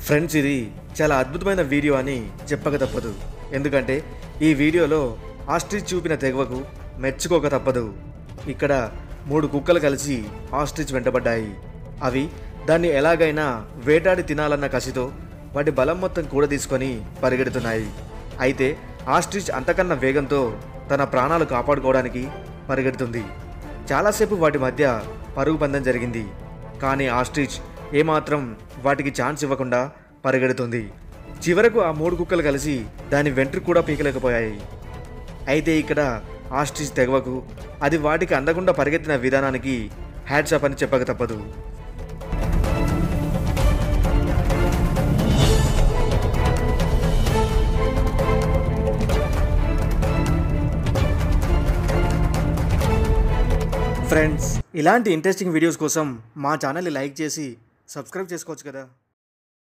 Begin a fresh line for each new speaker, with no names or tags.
friends ఇది చాలా అద్భుతమైన వీడియో అని చెప్పక తప్పదు ఎందుకంటే ఈ వీడియోలో ఆస్ట్రిచ్ చూపిన తెగవకు మెచ్చుకోక తప్పదు ఇక్కడ మూడు కుక్కలు కలిసి ఆస్ట్రిచ్ వెంటబడ్డాయి అవి దాన్ని ఎలాగైనా వేటాడి తినాలన్న కసితో వాటి బలం మొత్తం కూడా తీసుకొని పరిగెడుతున్నాయి అయితే ఆస్ట్రిచ్ అంతకన్నా వేగంతో తన ప్రాణాలు కాపాడుకోవడానికి పరిగెడుతుంది చాలాసేపు వాటి మధ్య పరుగు పందెం జరిగింది కానీ ఆస్ట్రిచ్ ఏమాత్రం వాటికి ఛాన్స్ ఇవ్వకుండా పరిగెడుతుంది చివరకు ఆ మూడు కుక్కలు కలిసి దాని వెంట్రుకు కూడా పీకలేకపోయాయి అయితే ఇక్కడ ఆస్ట్రిచ్ తెగవకు అది వాటికి అందకుండా పరిగెత్తిన విధానానికి హ్యాట్సాప్ అని చెప్పక తప్పదు ఫ్రెండ్స్ ఇలాంటి ఇంట్రెస్టింగ్ వీడియోస్ కోసం మా ఛానల్ని లైక్ చేసి సబ్స్క్రైబ్ చేసుకోవచ్చు కదా